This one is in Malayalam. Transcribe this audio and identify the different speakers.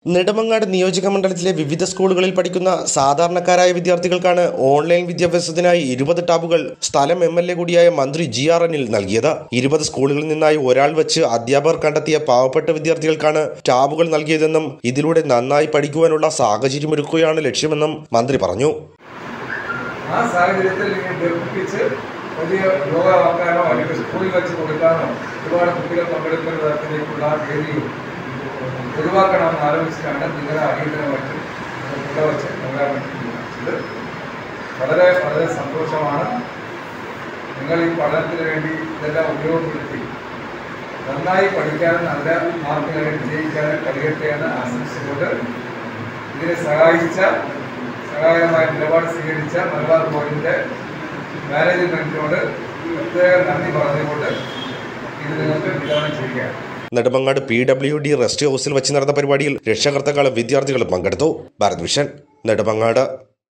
Speaker 1: നെടുമങ്ങാട് നിയോജക മണ്ഡലത്തിലെ വിവിധ സ്കൂളുകളിൽ പഠിക്കുന്ന സാധാരണക്കാരായ വിദ്യാർത്ഥികൾക്കാണ് ഓൺലൈൻ വിദ്യാഭ്യാസത്തിനായി ഇരുപത് ടാബുകൾ സ്ഥലം എം എൽ എ കൂടിയായ മന്ത്രി ജി ആർ എനിൽ നൽകിയത് ഇരുപത് സ്കൂളുകളിൽ നിന്നായി ഒരാൾ വെച്ച് അധ്യാപകർ കണ്ടെത്തിയ പാവപ്പെട്ട വിദ്യാർത്ഥികൾക്കാണ് ടാബുകൾ നൽകിയതെന്നും ഇതിലൂടെ നന്നായി പഠിക്കുവാനുള്ള സാഹചര്യമൊരുക്കുകയാണ് ലക്ഷ്യമെന്നും മന്ത്രി പറഞ്ഞു
Speaker 2: ആ സാഹചര്യത്തിൽ നിങ്ങൾ ദീർഘിപ്പിച്ച് വലിയ യോഗമാക്കാനോ അല്ലെങ്കിൽ സ്കൂളിൽ വെച്ച് കൊടുക്കാനോ ഒരുപാട് കുട്ടികൾ പങ്കെടുക്കുന്ന തരത്തിലേക്കുള്ള വേദിയും ഒഴിവാക്കണമെന്ന് ആലോചിച്ചിട്ടാണ് നിങ്ങളെ അടിയന്തരമായിട്ട് ഇവിടെ വെച്ച് നൽകാൻ വേണ്ടി തീരുമാനിച്ചത് വളരെ വളരെ സന്തോഷമാണ് നിങ്ങൾ ഈ പഠനത്തിന് വേണ്ടി ഇതെല്ലാം ഉപയോഗപ്പെടുത്തി നന്നായി പഠിക്കാനും നല്ല മാർക്കുകളിൽ വിജയിക്കാനും കഴിയട്ടെ എന്ന് ആശംസിച്ചുകൊണ്ട് ഇതിനെ സഹായിച്ച സഹായകമായ നിലപാട് സ്വീകരിച്ച മലബാർ ബോർഡിൻ്റെ മാനേജ്മെൻറ്റിനോട് പ്രത്യേകം നന്ദി പറഞ്ഞുകൊണ്ട് ഇത് നിങ്ങൾക്ക് വിതരണം ചെയ്യുകയാണ്
Speaker 1: Nedumangad P W D rest ഹൗസിൽ വെച്ച് നടന്ന പരിപാടിയിൽ രക്ഷകർത്താക്കളും വിദ്യാർത്ഥികളും പങ്കെടുത്തു ഭാരത് വിഷൻ നെടുമങ്ങാട്